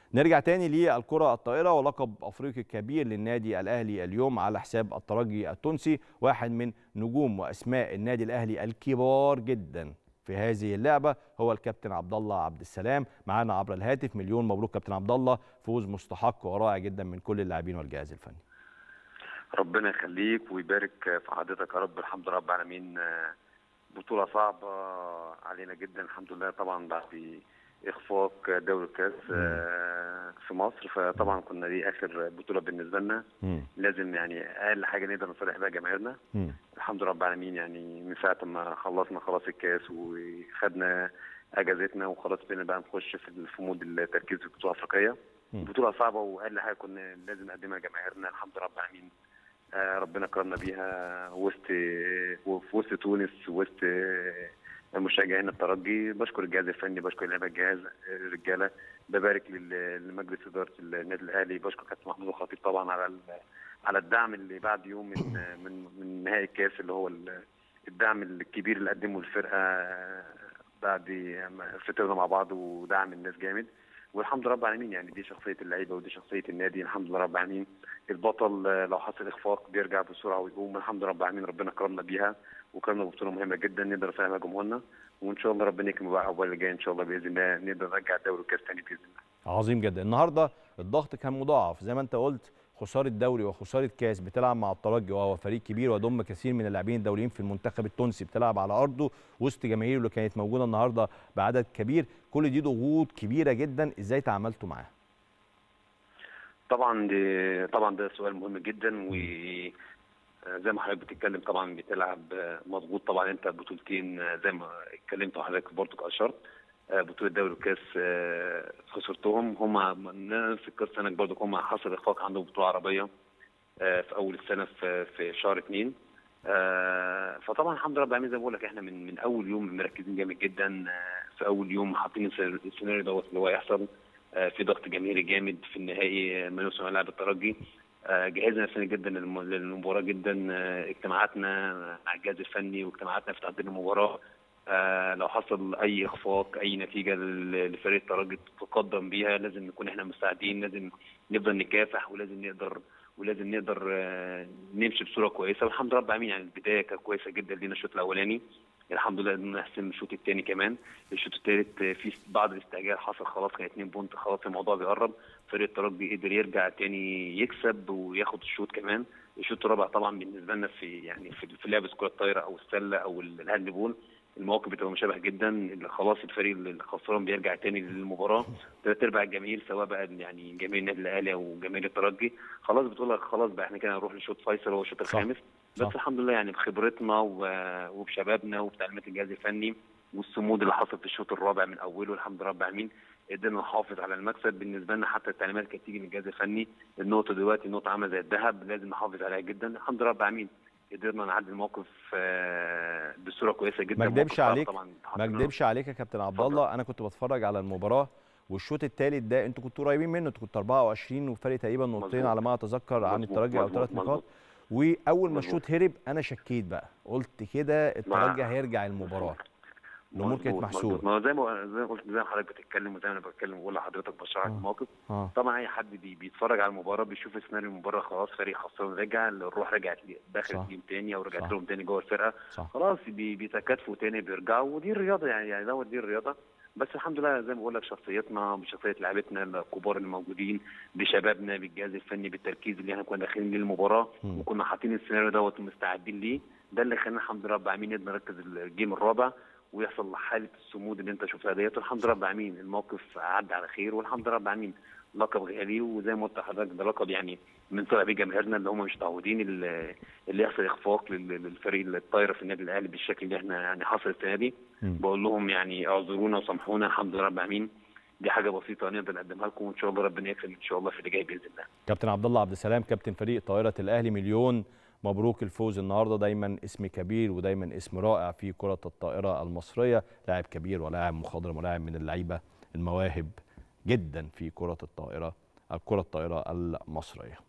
نرجع تاني للكرة الطائرة ولقب أفريقي كبير للنادي الأهلي اليوم على حساب الترجي التونسي واحد من نجوم وأسماء النادي الأهلي الكبار جدا في هذه اللعبة هو الكابتن عبد الله عبد السلام معانا عبر الهاتف مليون مبروك كابتن عبد الله فوز مستحق ورائع جدا من كل اللاعبين والجهاز الفني ربنا يخليك ويبارك في حضرتك يا رب الحمد لله رب العالمين بطولة صعبة علينا جدا الحمد لله طبعا بعد اخفاق دوري الكاس في مصر فطبعا كنا دي اخر بطوله بالنسبه لنا مم. لازم يعني اقل حاجه نقدر نصالح بيها جماهيرنا مم. الحمد لله رب العالمين يعني من ساعه ما خلصنا خلاص الكاس وخدنا اجازتنا وخلاص بقينا بقى نخش في في مود التركيز في البطوله الافريقيه مم. بطوله صعبه واقل حاجه كنا لازم نقدمها لجماهيرنا الحمد لله رب العالمين آه، ربنا كرمنا بيها وسط في وسط تونس وسط مشجعين الترجي بشكر الجهاز الفني بشكر لعيبه الجهاز الرجاله ببارك لل- لمجلس اداره النادي الاهلي بشكر كابتن محمود الخطيب طبعا على ال- على الدعم اللي بعد يوم من من من نهائي الكاس اللي هو ال- الدعم الكبير اللي قدمه الفرقه بعد ما فطرنا مع بعض ودعم الناس جامد والحمد لله رب العالمين يعني دي شخصيه اللعيبه ودي شخصيه النادي الحمد لله رب العالمين البطل لو حصل اخفاق بيرجع بسرعه ويقوم الحمد لله رب العالمين ربنا كرمنا بيها وكرمنا ببطوله مهمه جدا نقدر نفهمها جمهورنا وان شاء الله ربنا يكرم بقى اول اللي جاي ان شاء الله باذن الله نقدر نرجع الدوري الكاس تاني باذن الله عظيم جدا النهارده الضغط كان مضاعف زي ما انت قلت خساره دوري وخساره كاس بتلعب مع الترجي وهو فريق كبير ويضم كثير من اللاعبين الدوليين في المنتخب التونسي بتلعب على ارضه وسط جماهيره اللي كانت موجوده النهارده بعدد كبير كل دي ضغوط كبيره جدا ازاي تعاملتوا معاها طبعا دي طبعا ده سؤال مهم جدا و زي ما حضرتك بتتكلم طبعا بتلعب مضغوط طبعا انت بطولتين زي ما اتكلمت حضرتك برضو كاشرت بطوله دوري الكاس خسرتهم هم نفس القصه هناك برضو هم حصل اخفاق عندهم بطوله عربيه في اول السنه في في شهر اثنين فطبعا الحمد لله رب العالمين زي ما بقول لك احنا من من اول يوم مركزين جامد جدا في اول يوم حاطين السيناريو دوت اللي هو يحصل في ضغط جماهيري جامد في النهائي ما يوصل لاعب الترجي جهزنا نفسنا جدا للمباراه جدا اجتماعاتنا مع الجهاز الفني واجتماعاتنا في تحضير المباراه لو حصل اي اخفاق اي نتيجه لفريق الترجي تقدم بيها لازم نكون احنا مستعدين لازم نفضل نكافح ولازم نقدر ولازم نقدر نمشي بصوره كويسه والحمد لله رب العالمين يعني البدايه كانت كويسه جدا لينا الشوط الاولاني الحمد لله قدرنا نحسم الشوط الثاني كمان الشوط الثالث في بعض الاستعجال حصل خلاص كان 2 بونت خلاص الموضوع بيقرب فريق الترجي قدر يرجع تاني يكسب وياخد الشوط كمان الشوط الرابع طبعا بالنسبه لنا في يعني في, في لعب كره الطايره او السله او الهاند بول المواقف بتبقى مشابهه جدا خلاص الفريق الخسران بيرجع تاني للمباراه ثلاث ارباع الجماهير سواء بقى يعني جماهير النادي الاهلي او جماهير الترجي خلاص بتقول لك خلاص بقى احنا كده هنروح لشوط فيصل هو الشوط الخامس بس الحمد لله يعني بخبرتنا وبشبابنا وبتعليمات الجهاز الفني والصمود اللي حصل في الشوط الرابع من اوله الحمد لله رب العالمين قدرنا نحافظ على المكسب بالنسبه لنا حتى التعليمات كانت تيجي من الجهاز الفني النقطه دلوقتي النقطه عامله زي الذهب لازم نحافظ عليها جدا الحمد لله رب العالمين قدرنا نعدي الموقف بصوره كويسه جدا ما اكدبش عليك ما اكدبش عليك يا كابتن عبد الله انا كنت بتفرج على المباراه والشوط الثالث ده انتوا كنتوا قريبين منه انتوا كنتوا 24 وفرق تقريبا نقطتين على ما اتذكر عن الترجي او ثلاث نقاط واول ما الشوط هرب انا شكيت بقى قلت كده الترجي هيرجع المباراه الامور كانت محسوبه ما زي ما زي ما قلت زي ما حضرتك بتتكلم وزي ما انا بتكلم بقول لحضرتك بشرح لك الموقف آه. طبعا اي حد بي بيتفرج على المباراه بيشوف سيناريو المباراه خلاص فريق خسران رجع الروح رجعت داخل التيم تاني او رجعت لهم تاني جوه الفرقه صح. خلاص بي بيتكاتفوا تاني بيرجعوا ودي الرياضه يعني يعني دوت دي الرياضه بس الحمد لله زي ما بقول لك شخصيتنا بشخصيه لعيبتنا الكبار اللي موجودين بشبابنا بالجهاز الفني بالتركيز اللي احنا كنا داخلين للمباراه وكنا حاطين السيناريو دوت ومستعدين ليه ده اللي خلانا الحمد لله رب العالمين نقدر نركز الجيم الرابع ويحصل حاله الصمود اللي انت شفتها ديت والحمد لله رب العالمين الموقف عدى على خير والحمد لله رب العالمين لقب غالي وزي ما قلت لحضرتك ده لقب يعني من صنع بيه جماهيرنا اللي هم مش متعودين اللي يحصل اخفاق للفريق الطايره في النادي الاهلي بالشكل اللي احنا يعني حصل السنه دي بقول لهم يعني اعذرونا وسامحونا الحمد لله رب العالمين دي حاجه بسيطه نقدر نقدمها لكم وان شاء الله ربنا يكرم ان شاء الله في اللي جاي باذن الله. كابتن عبد الله عبد السلام كابتن فريق طائره الاهلي مليون مبروك الفوز النهارده دايما اسم كبير ودايما اسم رائع في كره الطائره المصريه لاعب كبير ولاعب مخضرم ولاعب من اللعيبه المواهب جدا في كره الطائره الكره الطائره المصريه